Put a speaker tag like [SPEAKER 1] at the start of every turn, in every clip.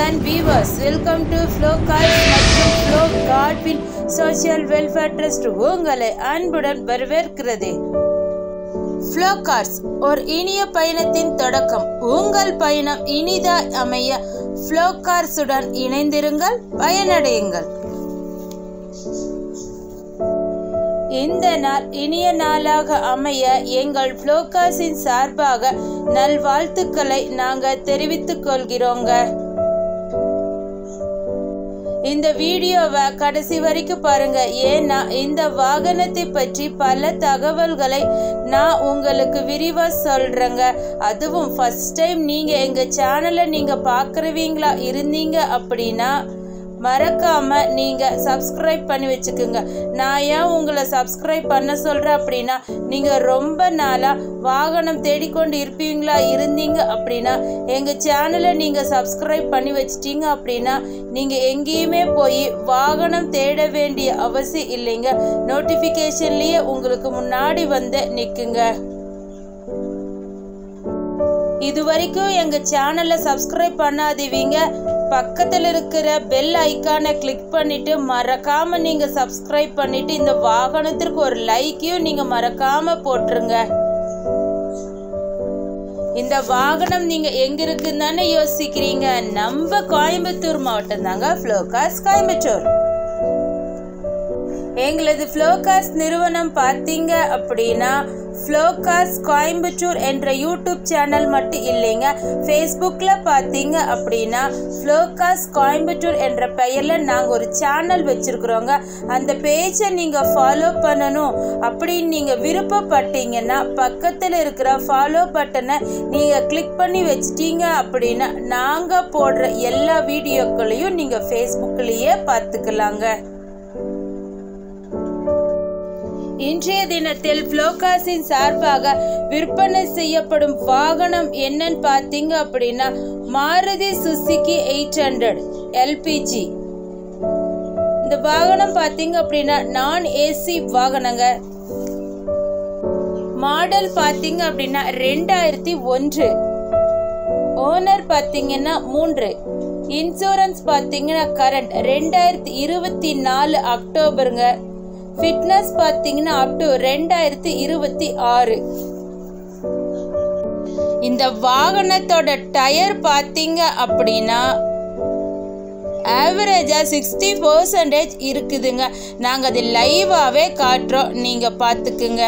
[SPEAKER 1] and viewers welcome to Flow Cars மற்றும் Flow Cardwin social welfare trust உங்களை அன்புடன் வரவேற்கிறது ஃப்ளோ கார்ஸ் ஒரு இனிய பயணத்தின் தொடக்கம் உங்கள் பயணம் இனிதாய் அமைய ஃப்ளோ கார்ஸுடன் இணைந்திருங்கள் பயனடையுங்கள் இந்த நாள் இனிய நாளாக அமைய எங்கள் ஃப்ளோகாஸின் சார்பாக நல்வாழ்த்துக்களை நாங்கள் தெரிவித்துக் கொள்கிறோங்க இந்த வீடியோவை கடைசி வரைக்கும் பாருங்க ஏன்னா இந்த வாகனத்தை பற்றி பல தகவல்களை நான் உங்களுக்கு விரிவா சொல்றேங்க அதுவும் ஃபர்ஸ்ட் டைம் நீங்க எங்க சேனலை நீங்க பார்க்குறவீங்களா இருந்தீங்க அப்படின்னா மறக்காம நீங்க சப்ஸ்கிரைப் பண்ணி வச்சுக்கோங்க நான் ஏன் உங்களை சப்ஸ்கிரைப் பண்ண சொல்றேன் அப்படின்னா நீங்க ரொம்ப நாளா வாகனம் தேடிக்கொண்டு இருப்பீங்களா இருந்தீங்க அப்படின்னா எங்க சேனலை நீங்க சப்ஸ்கிரைப் பண்ணி வச்சிட்டீங்க அப்படின்னா நீங்க எங்கேயுமே போய் வாகனம் தேட வேண்டிய அவசியம் இல்லைங்க நோட்டிஃபிகேஷன்லயே உங்களுக்கு முன்னாடி வந்து நிற்குங்க இது வரைக்கும் எங்க சேனலை சப்ஸ்கிரைப் பண்ணாதீங்க பக்கத்தில் இருக்கிற பெல் ஐக்கானை கிளிக் பண்ணிட்டு மறக்காம நீங்க சப்ஸ்கிரைப் பண்ணிட்டு இந்த வாகனத்திற்கு ஒரு லைக்கையும் நீங்க மறக்காம போட்டுருங்க இந்த வாகனம் நீங்க எங்க இருக்குன்னு தானே யோசிக்கிறீங்க நம்ம கோயம்புத்தூர் மாவட்டம் தாங்க ஃப்ளோகாஸ் கோயம்புத்தூர் எங்களது ஃப்ளோகாஸ் நிறுவனம் பார்த்தீங்க அப்படின்னா ஃப்ளோகாஸ் கோயம்புத்தூர் என்ற யூடியூப் சேனல் மட்டும் இல்லைங்க ஃபேஸ்புக்கில் பார்த்தீங்க அப்படின்னா ஃப்ளோகாஸ் கோயம்புத்தூர் என்ற பெயரில் நாங்கள் ஒரு சேனல் வச்சுருக்குறோங்க அந்த பேஜை நீங்கள் ஃபாலோ பண்ணணும் அப்படின்னு நீங்கள் விருப்பப்பட்டீங்கன்னா பக்கத்தில் இருக்கிற ஃபாலோ பட்டனை நீங்கள் கிளிக் பண்ணி வச்சிட்டீங்க அப்படின்னா நாங்கள் போடுற எல்லா வீடியோக்களையும் நீங்கள் ஃபேஸ்புக்லேயே பார்த்துக்கலாங்க இன்றைய தினத்தில் புளோகாஸின் சார்பாக விற்பனை செய்யப்படும் வாகனம் என்னன்னு பார்த்தீங்க அப்படின்னா Maruti Suzuki eight hundred LPG இந்த வாகனம் பார்த்தீங்க அப்படின்னா நான் ஏசி வாகனங்க மாடல் பார்த்தீங்க அப்படின்னா ரெண்டாயிரத்தி ஒன்று ஓனர் பார்த்தீங்கன்னா மூன்று இன்சூரன்ஸ் பார்த்தீங்கன்னா கரண்ட் ரெண்டாயிரத்தி இருபத்தி நாலு அக்டோபருங்க ஃபிட்னஸ் பார்த்தீங்கன்னா அப் டு ரெண்டாயிரத்தி இருபத்தி ஆறு இந்த வாகனத்தோட டயர் பார்த்தீங்க அப்படின்னா ஆவரேஜாக சிக்ஸ்டி பர்சன்டேஜ் இருக்குதுங்க நாங்கள் அது லைவாகவே காட்டுறோம் நீங்கள் பார்த்துக்குங்க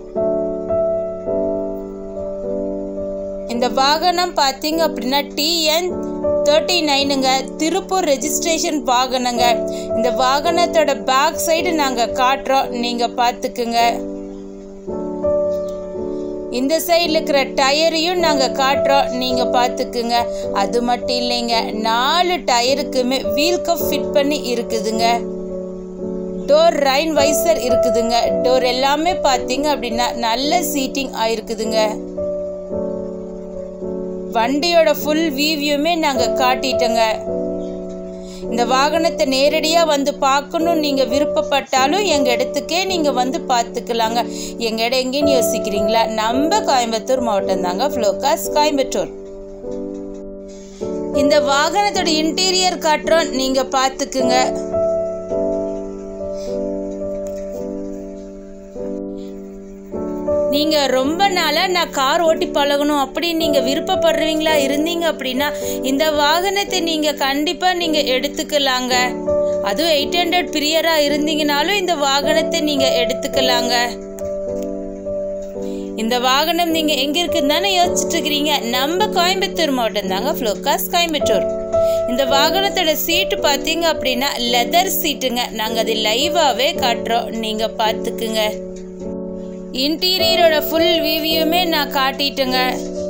[SPEAKER 1] இந்த வாகனம் பார்த்தீங்க அப்படின்னா டிஎன் தேர்ட்டி நைனுங்க திருப்பூர் ரெஜிஸ்ட்ரேஷன் வாகனங்க இந்த வாகனத்தோட பேக் சைடு நாங்கள் காட்டுறோம் நீங்கள் பார்த்துக்குங்க இந்த சைடில் இருக்கிற டயரையும் நாங்கள் காட்டுறோம் நீங்கள் பார்த்துக்குங்க அது மட்டும் இல்லைங்க நாலு டயருக்குமே வீல் கப் ஃபிட் பண்ணி இருக்குதுங்க டோர் ரைன் வைசர் இருக்குதுங்க டோர் எல்லாமே பார்த்தீங்க அப்படின்னா நல்ல சீட்டிங் ஆயிருக்குதுங்க வண்டியோட ஃபுல் வியூவியுமே நாங்கள் காட்டிட்டோங்க இந்த வாகனத்தை நேரடியாக வந்து பார்க்கணும் நீங்கள் விருப்பப்பட்டாலும் எங்கள் இடத்துக்கே நீங்கள் வந்து பார்த்துக்கலாங்க எங்கள் இடம் எங்கேன்னு யோசிக்கிறீங்களா நம்ம கோயம்புத்தூர் மாவட்டம் தாங்க ஃப்ளோகாஸ் கோயம்புத்தூர் இந்த வாகனத்தோட இன்டீரியர் காட்டுறோம் நீங்கள் பார்த்துக்குங்க நீங்க ரொம்ப நாளா நான் கார் ஓட்டி பழகணும் அப்படின்னு நீங்க விருப்பப்படுறீங்களா இருந்தீங்க அப்படின்னா இந்த வாகனத்தை நீங்க கண்டிப்பா நீங்க எடுத்துக்கலாங்க அதுவும் எயிட் ஹண்ட்ரட் பிரியரா இருந்தீங்கனாலும் இந்த வாகனத்தை நீங்க எடுத்துக்கலாங்க இந்த வாகனம் நீங்க எங்க இருக்குன்னு தானே யோசிச்சுட்டு இருக்கிறீங்க நம்ம கோயம்புத்தூர் மாவட்டம் தாங்க ஃப்ளோகாஸ் கோயம்புத்தூர் இந்த வாகனத்தோட சீட்டு பார்த்தீங்க அப்படின்னா லெதர் சீட்டுங்க நாங்கள் அது லைவாகவே காட்டுறோம் நீங்கள் பார்த்துக்குங்க இன்டீரியரோட ஃபுல் வியூவியுமே நான் காட்டிட்டேங்க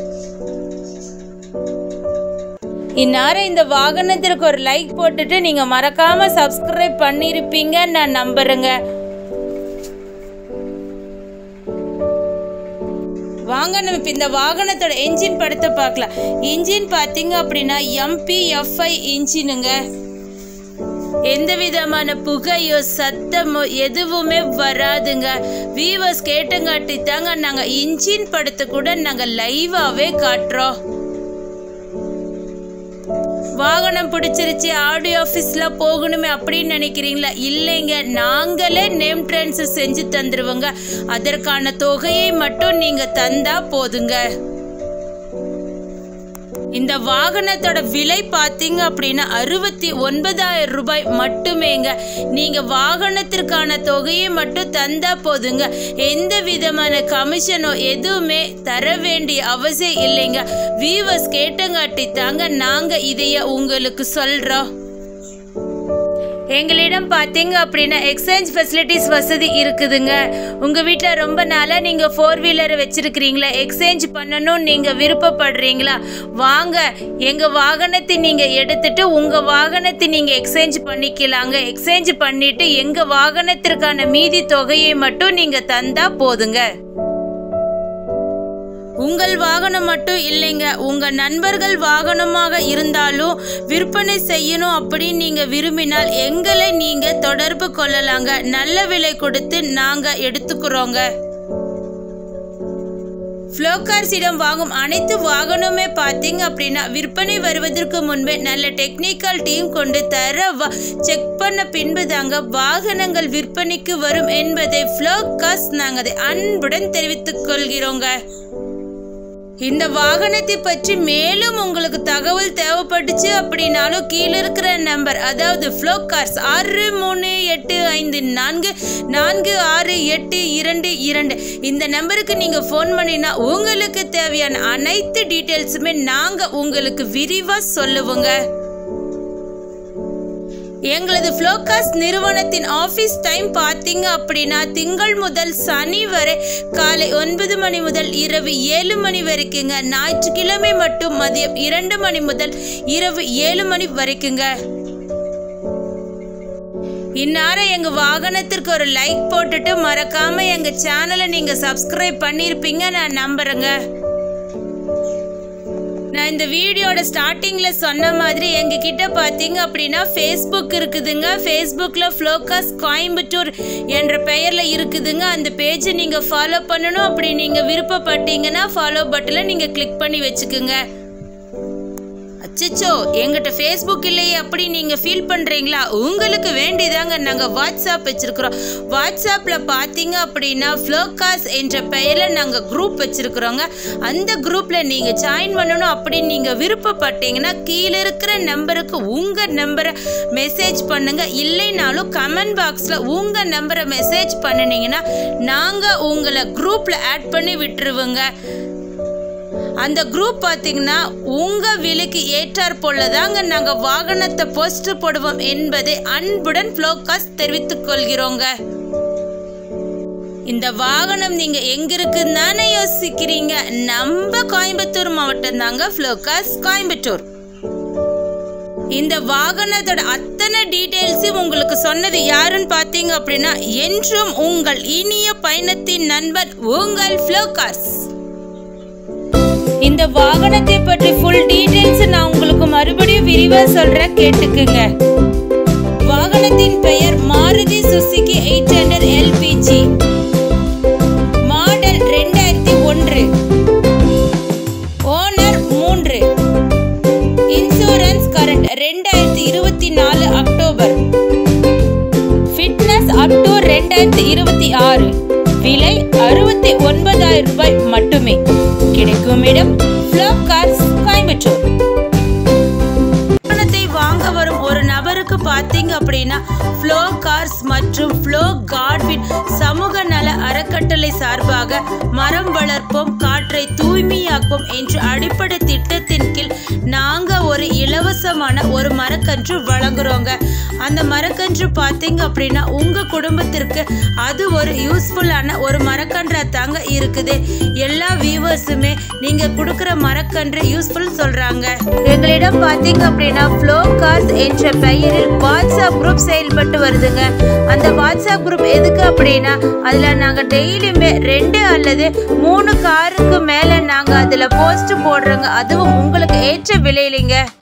[SPEAKER 1] இந்நேரம் இந்த வாகனத்திற்கு ஒரு லைக் போட்டுட்டு நீங்க மறக்காம சப்ஸ்கிரைப் பண்ணிருப்பீங்க நான் நம்புறேங்க வாங்க நம்ம இப்போ இந்த வாகனத்தோட என்ஜின் படத்தை பார்க்கலாம் இன்ஜின் பார்த்தீங்க அப்படின்னா எம்பிஎஃப்ஐ இன்ஜினுங்க எந்த விதமான புகையோ சத்தமோ எதுவுமே வராதுங்க வீவர்ஸ் கேட்டங்காட்டி தாங்க நாங்கள் இன்ஜின் படத்தை கூட நாங்கள் லைவாகவே காட்டுறோம் வாகனம் பிடிச்சிருச்சு ஆடியோ ஆஃபீஸில் போகணுமே அப்படின்னு நினைக்கிறீங்களா இல்லைங்க நாங்களே நேம் ட்ரான்ஸ்ஃபர் செஞ்சு தந்துடுவோங்க அதற்கான தொகையை மட்டும் நீங்கள் தந்தா போதுங்க இந்த வாகனத்தோட விலை பார்த்தீங்க அப்படின்னா அறுபத்தி ஒன்பதாயிரம் ரூபாய் மட்டுமேங்க நீங்க வாகனத்திற்கான தொகையை மட்டும் தந்தா போதுங்க எந்த விதமான கமிஷனோ எதுவுமே தர வேண்டிய அவசியம் இல்லைங்க வீவர்ஸ் கேட்டங்காட்டி தாங்க நாங்க இதைய உங்களுக்கு சொல்றோம் எங்களிடம் பார்த்தீங்க அப்படின்னா எக்ஸ்சேஞ்ச் ஃபெசிலிட்டிஸ் வசதி இருக்குதுங்க உங்கள் வீட்டில் ரொம்ப நாளாக நீங்கள் ஃபோர் வீலரை வச்சுருக்கிறீங்களா எக்ஸ்சேஞ்ச் பண்ணணும்னு நீங்கள் விருப்பப்படுறீங்களா வாங்க எங்கள் வாகனத்தை நீங்கள் எடுத்துட்டு உங்கள் வாகனத்தை நீங்கள் எக்ஸ்சேஞ்ச் பண்ணிக்கலாங்க எக்ஸ்சேஞ்ச் பண்ணிவிட்டு எங்கள் வாகனத்திற்கான மீதி தொகையை மட்டும் நீங்கள் தந்தா போதுங்க உங்கள் வாகனம் மட்டும் இல்லைங்க உங்க நண்பர்கள் வாகனமாக இருந்தாலும் விற்பனை செய்யணும் அப்படின்னு நீங்க விரும்பினால் எங்களை நீங்க தொடர்பு கொள்ளலாங்க நல்ல விலை கொடுத்து நாங்க எடுத்துக்கிறோங்க ஃப்ளோகார்ஸிடம் வாங்கும் அனைத்து வாகனமே பார்த்தீங்க அப்படின்னா விற்பனை வருவதற்கு முன்பே நல்ல டெக்னிக்கல் டீம் கொண்டு தர செக் பண்ண பின்பு தாங்க வாகனங்கள் விற்பனைக்கு வரும் என்பதை ஃப்ளோகார்ஸ் நாங்கள் அதை அன்புடன் தெரிவித்துக் கொள்கிறோங்க இந்த வாகனத்தை பற்றி மேலும் உங்களுக்கு தகவல் தேவைப்பட்டுச்சு அப்படின்னாலும் கீழே இருக்கிற நம்பர் அதாவது ஃப்ளோ கார்ஸ் ஆறு மூணு எட்டு ஐந்து நான்கு நான்கு ஆறு எட்டு இரண்டு இரண்டு இந்த நம்பருக்கு நீங்கள் ஃபோன் பண்ணினா உங்களுக்கு தேவையான அனைத்து டீட்டெயில்ஸுமே நாங்கள் உங்களுக்கு விரிவாக சொல்லுவோங்க எங்களது ஃப்ளோகாஸ்ட் நிறுவனத்தின் ஆஃபீஸ் டைம் பார்த்தீங்க அப்படின்னா திங்கள் முதல் சனி வரை காலை ஒன்பது மணி முதல் இரவு ஏழு மணி வரைக்குங்க ஞாயிற்றுக்கிழமை மட்டும் மதியம் இரண்டு மணி முதல் இரவு ஏழு மணி வரைக்குங்க இந்நேரம் எங்க வாகனத்திற்கு ஒரு லைக் போட்டுட்டு மறக்காம எங்க சேனலை நீங்க சப்ஸ்கிரைப் பண்ணியிருப்பீங்க நான் நம்புறேங்க நான் இந்த வீடியோட ஸ்டார்டிங்கில் சொன்ன மாதிரி எங்ககிட்ட பார்த்தீங்க அப்படின்னா ஃபேஸ்புக் இருக்குதுங்க ஃபேஸ்புக்கில் ஃப்ளோகாஸ் கோயம்புத்தூர் என்ற பெயரில் இருக்குதுங்க அந்த பேஜை நீங்கள் ஃபாலோ பண்ணணும் அப்படி நீங்கள் விருப்பப்பட்டீங்கன்னா ஃபாலோ பட்டனில் நீங்கள் கிளிக் பண்ணி வச்சுக்கோங்க அச்சச்சோ எங்கிட்ட ஃபேஸ்புக் இல்லையே அப்படி நீங்கள் ஃபீல் பண்ணுறீங்களா உங்களுக்கு வேண்டியதாங்க நாங்கள் வாட்ஸ்அப் வச்சுருக்குறோம் வாட்ஸ்அப்பில் பார்த்தீங்க அப்படின்னா ஃப்ளோகாஸ் என்ற பெயரில் நாங்கள் குரூப் வச்சுருக்குறோங்க அந்த குரூப்பில் நீங்கள் ஜாயின் பண்ணணும் அப்படின்னு நீங்கள் விருப்பப்பட்டீங்கன்னா கீழே இருக்கிற நம்பருக்கு உங்கள் நம்பரை மெசேஜ் பண்ணுங்க இல்லைனாலும் கமெண்ட் பாக்ஸில் உங்கள் நம்பரை மெசேஜ் பண்ணினீங்கன்னா நாங்கள் உங்களை குரூப்பில் ஆட் பண்ணி விட்டுருவோங்க அந்த குரூப் பார்த்தீங்கன்னா உங்க விலைக்கு ஏற்றார் போல தாங்க நாங்க வாகனத்தை போஸ்ட் போடுவோம் என்பதை அன்புடன் ஃப்ளோகாஸ் தெரிவித்துக் கொள்கிறோங்க இந்த வாகனம் நீங்க எங்க இருக்குன்னு தானே யோசிக்கிறீங்க நம்ம கோயம்புத்தூர் மாவட்டம் தாங்க ஃப்ளோகாஸ் கோயம்புத்தூர் இந்த வாகனத்தோட அத்தனை டீடைல்ஸையும் உங்களுக்கு சொன்னது யாருன்னு பார்த்தீங்க அப்படின்னா என்றும் உங்கள் இனிய பயணத்தின் நண்பன் உங்கள் ஃப்ளோகாஸ் இந்த வாகனத்தை பற்றி ஃபுல் டீடைல்ஸ் நான் உங்களுக்கு மறுபடியும் விரிவா சொல்றேன் கேட்டுக்குங்க வாகனத்தின் பெயர் Maruti Suzuki eight hundred LPG model ரெண்டாயிரத்தி ஒன்று ஓனர் மூன்று இன்சூரன்ஸ் கரண்ட் ரெண்டாயிரத்தி இருபத்தி நாலு அக்டோபர் ஃபிட்னஸ் அப் டு ரெண்டாயிரத்தி இருபத்தி ஆறு விலை அறுபத்தி ஒன்பதாயிரம் ரூபாய் மட்டுமே கிடைக்கும் இடம் ஃப்ளோ கார்ஸ் கோயம்புத்தூர் வாகனத்தை வாங்க வரும் ஒரு நபருக்கு பார்த்தீங்க அப்படின்னா ஃப்ளோ கார்ஸ் மற்றும் ஃப்ளோ கார்ட்வின் சமூக நல அறக்கட்டளை சார்பாக மரம் வளர்ப்போம் காற்றை தூய்மையாக்கும் என்ற அடிப்படை திட்டத்தின் கீழ் நாங்க ஒரு இலவசமான ஒரு மரக்கன்று வழங்குறோங்க அந்த மரக்கன்று பார்த்தீங்க அப்படின்னா உங்க குடும்பத்திற்கு அது ஒரு யூஸ்ஃபுல்லான ஒரு மரக்கன்றா தாங்க இருக்குது எல்லா வியூவர்ஸுமே நீங்க கொடுக்குற மரக்கன்று யூஸ்ஃபுல் சொல்றாங்க எங்களிடம் பார்த்தீங்க அப்படின்னா ஃப்ளோ கார்ஸ் என்ற பெயரில் வாட்ஸ்அப் குரூப் செயல்பட்டு வருதுங்க அந்த வாட்ஸ்அப் குரூப் எதுக்கு அப்படின்னா அதுல நாங்க டெய்லியுமே ரெண்டு அல்லது மூணு காருக்கு மேல நாங்க அதுல போஸ்ட் போடுறோங்க அதுவும் உங்களுக்கு ஏற்ற விலையிலைங்க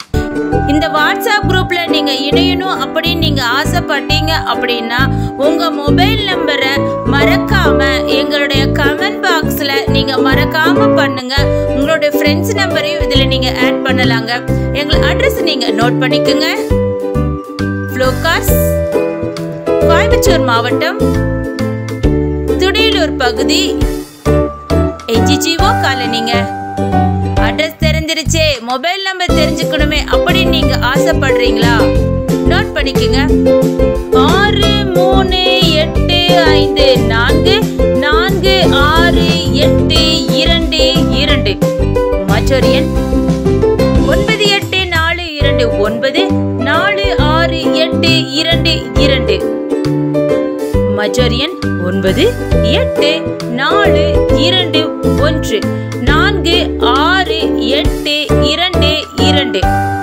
[SPEAKER 1] இந்த வாட்ஸ்அப் குரூப்ல நீங்க இணையணும் அப்படின்னு நீங்க ஆசைப்பட்டீங்க அப்படின்னா உங்க மொபைல் நம்பரை மறக்காம எங்களுடைய கமெண்ட் பாக்ஸ்ல நீங்க மறக்காம பண்ணுங்க உங்களுடைய ஃப்ரெண்ட்ஸ் நம்பரையும் இதுல நீங்க ஆட் பண்ணலாங்க எங்கள் அட்ரஸ் நீங்க நோட் பண்ணிக்கோங்க ஃப்ளோகாஸ் கோயம்புத்தூர் மாவட்டம் துடியலூர் பகுதி எஜிஜிஓ காலனிங்க அட்ரஸ் தெரிஞ்சிருச்சே மொபைல் நம்பர் தெரிஞ்சுக்கணுமே அப்படின்னு நீங்க ஆசைப்படுறீங்களா நோட் பண்ணிக்கோங்க ஆறு மூணு எட்டு ஐந்து நான்கு நான்கு ஆறு எட்டு இரண்டு இரண்டு மற்றொரு எண் ஒன்பது எட்டு நாலு இரண்டு ஒன்பது நாலு ஆறு எட்டு இரண்டு இரண்டு மற்றொரு எண் ஒன்பது எட்டு நாலு இரண்டு ஒன்று நான்கு ஆறு எட்டு இரண்டு இரண்டு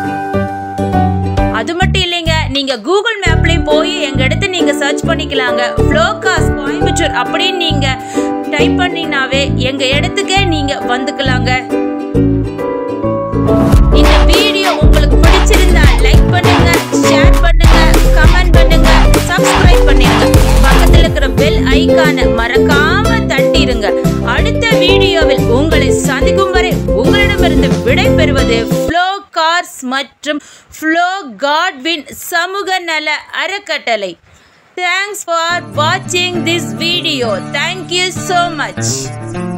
[SPEAKER 1] அது மட்டும் இல்லைங்க நீங்க கூகுள் மேப்லயும் போய் எங்க இடத்த நீங்க சர்ச் பண்ணிக்கலாங்க ஃப்ளோகாஸ் கோயம்புத்தூர் அப்படின்னு நீங்க டைப் பண்ணினாவே எங்க இடத்துக்கே நீங்க வந்துக்கலாங்க இந்த வீடியோ உங்களுக்கு பிடிச்சிருந்தா லைக் பண்ணுங்க ஷேர் பண்ணுங்க கமெண்ட் பண்ணுங்க சப்ஸ்கிரைப் பண்ணிருங்க பக்கத்துல இருக்கிற பெல் ஐகானை மறக்காம தட்டிருங்க அடுத்த வீடியோவில் உங்களை சந்திக்கும் வரை உங்களிடமிருந்து விடை பெறுவது ஃப்ளோ கார்ஸ் மற்றும் ஃப்ளோ காட்வின் சமூக நல அறக்கட்டளை தேங்க்ஸ் ஃபார் வாட்சிங் this video thank you so much